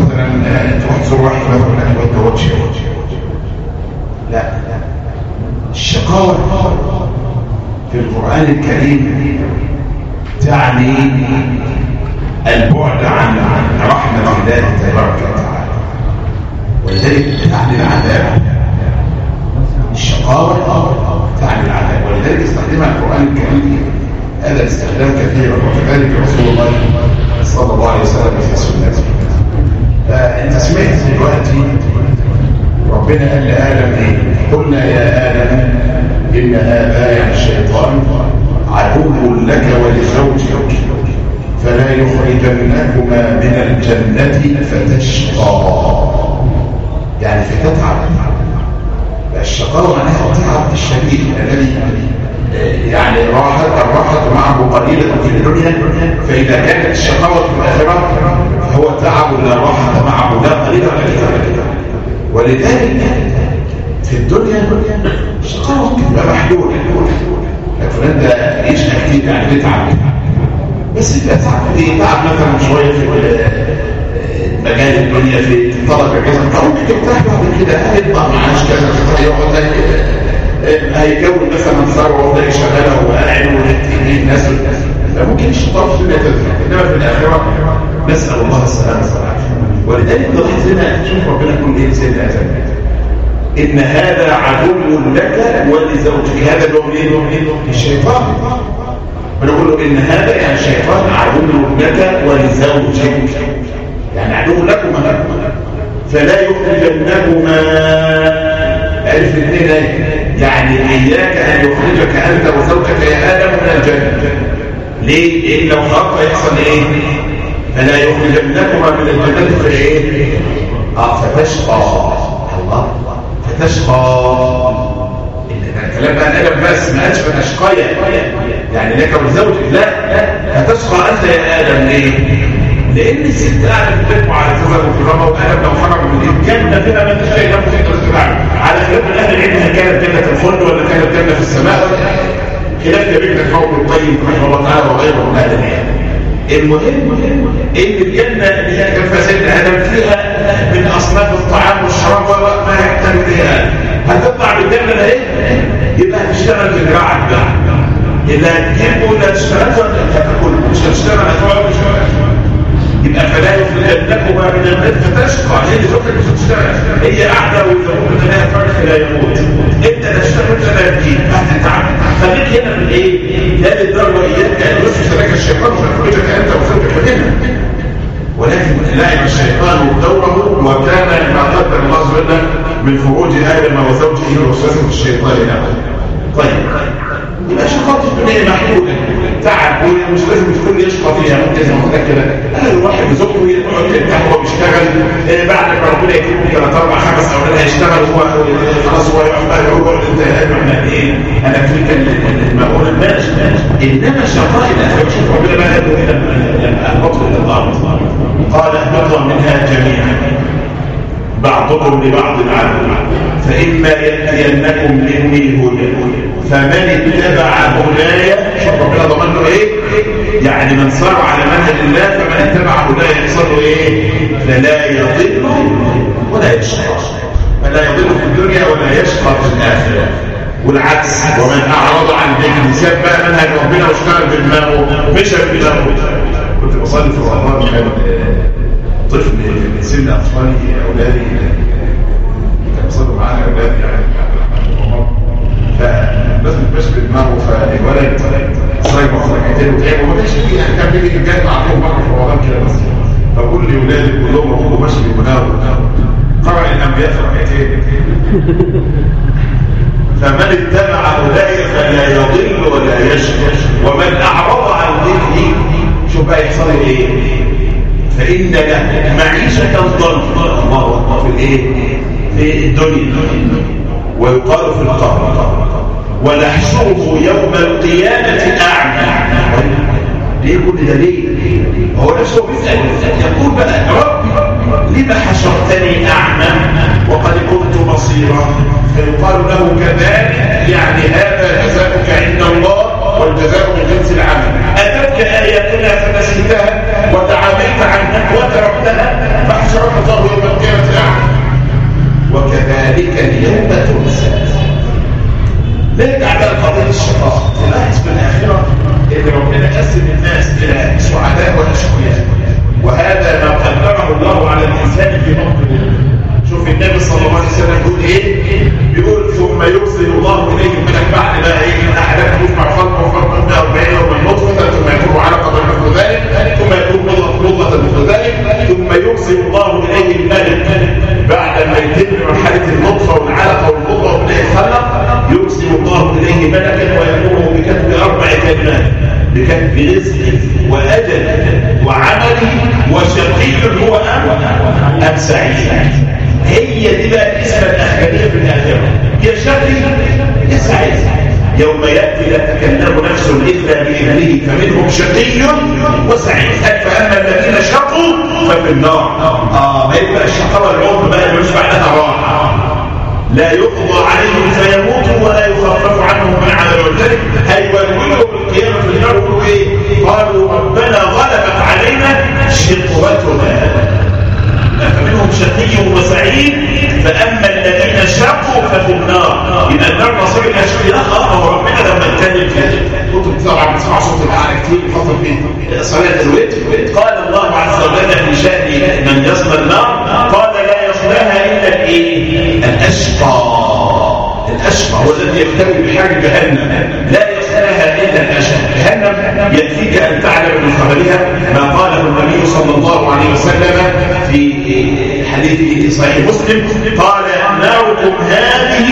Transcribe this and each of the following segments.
مثلا تروح تزور واحد مثلا وانت وجه لا الشقاوة في القرآن الكريم تعني البعد عن رحمة الله تبارك وتعالى ولذلك تعني العذاب الشقاوة تعني العذاب ولذلك استخدمها القرآن الكريم هذا الاستخدام كثيرا وكذلك رسول الله صلى الله عليه وسلم في سنته فانت سمعت دلوقتي ربنا قال لآدم ايه قلنا يا آدم إن هذا يعني الشيطان عدو لك ولزوجك فلا يخرجنكما من الجنة فتشقى يعني فتتعب الشقاء معناها التعب الشديد الذي يعني راحت الراحة معه قليلة في الدنيا فإذا كانت الشقاوة في الآخرة فهو تعب لا راحة معه لا قليلة ولا كثيرة ولذلك في الدنيا الشقاوة تبقى محدودة لكن انت يشقى كتير يعني تتعب بس انت تعب ايه تعب مثلا شوية في مجال الدنيا في طلب الرزق ممكن ترتاح بعد كده هيطلع معاش كذا كذا يقعد لك هيكون مثلا ثروه ويفضل يشغلها وقاعد ويدي الناس فممكن الشيطان في الدنيا تزرع انما في الاخره نسال الله السلامه والعافيه ولذلك نلاحظ هنا شوف ربنا يقول ايه سيدنا ادم ان هذا عدو لك ولزوجك هذا اللي هو مين الشيطان بنقول له ان هذا يعني الشيطان عدو لك ولزوجك يعني عدو لكما فلا يخرجنكما ألف الاثنين يعني إياك أن يخرجك أنت وزوجك يا آدم من الجنة ليه؟ لأن لو خرجت يحصل إيه؟ فلا يخرجنكما من الجنة في إيه؟ آه فتشقى الله فتشقى الكلام بقى آدم بس ما قالش فتشقيا يعني لك وزوجك لا فتشقى أنت يا آدم ليه؟ لان الست قاعده في البيت على زوجها وكرامه وادب لو خرج من الجنه كده ما انتش شايف نفسك تقدر تتعامل على خلاف من اهل العلم هل كانت جنه الخلد ولا كانت جنه في السماء خلاف كبير من قول الطيب رحمه الله تعالى وغيره من اهل العلم المهم ان الجنه اللي هي كان سيدنا ادم فيها من اصناف الطعام والشراب وما يحتاج اليها هتطلع بالجنه ده ايه؟ يبقى هتشتغل في دراعك بقى اللي هتجيبه اللي هتشتغل ولا هتاكل مش هتشتغل هتقعد مش هتقعد يبقى فلا يخرجنكما من البيت فتشقى هي اللي زوجتك مش هتشتغل هي قاعده واذا ممكن تلاقيها فرح لا يموت انت لا تشتغل انت لا تجيب هتتعب خليك هنا من ايه؟ لا للدار واياك ان يوسوس لك الشيطان ويخرجك انت وزوجك منها ولكن لعب الشيطان دوره وكان ما قدر الله عز وجل من خروج ادم وزوجه ووسوسه الشيطان له طيب يبقى شقاء الدنيا محدوده تعب ومش لازم الكل يشقى فيها ممكن زي ما قلت كده انا الواحد بزوجته يقعد يرتاح وهو بيشتغل بعد ما ربنا يكرمه ثلاث اربع خمس اولاد هيشتغل هو خلاص هو يقف بقى يقعد انت احنا ايه انا فيك المقول ماشي انما شقاء الاخره شوف ربنا بقى قال كده لما اهبطوا الى الارض قال اهبطوا منها جميعا بعضكم لبعض عدو فإما يأتينكم مني هدى فمن اتبع هدايا شوف ربنا ضمن له ايه يعني من صار على منهج الله فمن اتبع هدايا يحصل له ايه فلا يضل ولا يشقى فلا يضل في الدنيا ولا يشقى في الاخره والعكس ومن اعرض عن ذكر ساب بقى منهج ربنا واشتغل بدماغه مشى بدماغه كنت بصلي في رمضان كان طفل من سن اطفالي اولادي كان بيصلوا معانا اولادي يعني فلازم تبش بدماغه فالولد صايبه ركعتين وتعب وما كانش فيه يعني كان بيجي الجنة عليهم بره في رمضان كده بس فكل ولادي كلهم روحوا ماشي بدماغه قرأ الانبياء ركعتين فمن اتبع هداي فلا يضل ولا يشقى ومن اعرض عن ذكري شوف بقى يحصل ايه فإن له معيشة ضنكا الله أكبر في الإيه؟ في الدنيا ويقال في القبر ونحشره يوم القيامة أعمى ليه كل ده ليه؟ هو نفسه بيسأل يقول بقى ربي لما حشرتني أعمى وقد كنت بصيرا فيقال له كذلك يعني هذا جزاؤك عند الله والجزاء من جنس العمل أتتك آياتنا فنسيتها وتعاملت عنها وتركتها فحشرك نرجع بقى لقضيه الشقاء تلاحظ في الاخره ان ربنا قسم الناس الى سعداء واشقياء وهذا ما قدره الله على الانسان في مقبل شوف النبي صلى الله عليه وسلم بيقول ايه بيقول ثم يرسل الله اليه الملك بعد ما ايه ان احدكم يجمع خلقه وخلقه 40 يوم نطفه ثم يكون علقه مثل ذلك ثم يكون مضغه مثل ذلك ثم يرسل الله اليه الملك بعد ما يتم مرحله النطفه والعلقه والمضغه وبدا يخلق يرسل الله اليه ملكا ويامره بكتب اربع كلمات بكتب رزقه واجل وعمله وشقي هو ام ام سعيد هي دي بقى الاسم الاخريه في الاخره يا شقي يا سعيد يوم ياتي لا تكلم نفس الا باذنه فمنهم شقي وسعيد فاما الذين شقوا ففي النار اه ما يبقى الشقاوه العمر بقى مش بعدها راحه لا يقضى عليهم فيموتوا ولا يخفف عنهم من عذاب ولذلك هيولوا القيامه في النار ويقولوا ايه؟ قالوا ربنا غلبت علينا شقوتنا فمنهم شقي وسعيد فاما الذين شقوا ففي النار يبقى النار مصير الاشقياء اه هو ربنا لما اتكلم في كنت طبعا بتسمع صوت الاعلى كتير الفتره في صلاه الوتر قال الله عز وجل في شان من يصلى النار قال لا يصلاها الا الايه؟ الاشقى الاشقى هو الذي يختبر بحال جهنم لا يصلاها الا الاشقى جهنم يكفيك ان تعلم من خبرها ما قاله النبي صلى الله عليه وسلم في حديث صحيح مسلم قال ناركم هذه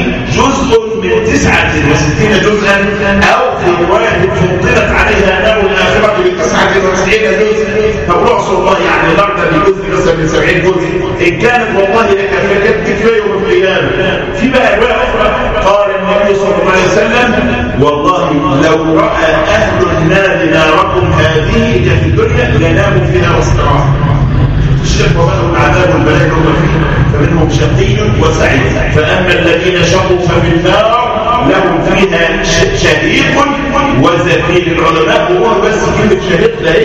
جزء من تسعة وستين جزءا أو في رواية فضلت عليها نار الآخرة بتسعة وتسعين جزء فقل اعصر الله يعني نار بجزء مثلا من سبعين جزء إن كانت والله لك فكانت كفاية يوم القيامة في بقى رواية أخرى قال النبي صلى الله عليه وسلم والله لو رأى أهل النار ناركم هذه في الدنيا لناموا فيها واستراحوا الشرك وبلغوا العذاب والبلاء هم فيه فمنهم شقي وسعيد فأما الذين شقوا ففي النار لهم فيها شهيق وزفير العلماء وهو بس كلمة شهيق ده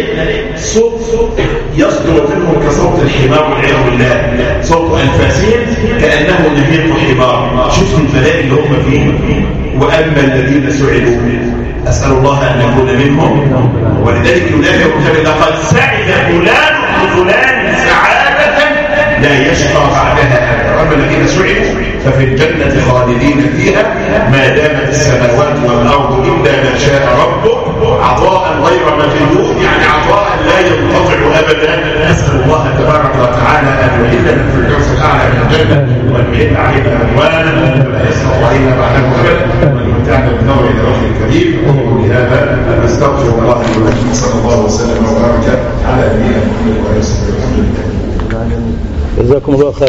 صوت يصدر منهم كصوت الحمار والعياذ بالله صوت أنفاسهم كأنه نهيق حمار شوف البلاء اللي هم فيه وأما الذين سعدوا أسأل الله أن نكون منهم ولذلك ينادي لقد سعد فلان فلان سعادة لا يشقى بعدها أما الذين سعدوا ففي الجنة خالدين فيها ما دامت السماوات والأرض إلا ما شاء ربك عطاء غير مجدود يعني عطاء لا ينقطع أبدا أسأل الله تبارك وتعالى أن يحلنا في الجوز الأعلى من الجنة وأن يحل علينا أموانا ولا يسقط علينا بعده أبدا وأن يمتعنا بالنور إلى وجه الكريم ولهذا نستغفر الله لي ولكم صلى الله وسلم وبارك على نبينا محمد وعلى اله وصحبه الحمد لله جزاكم الله خير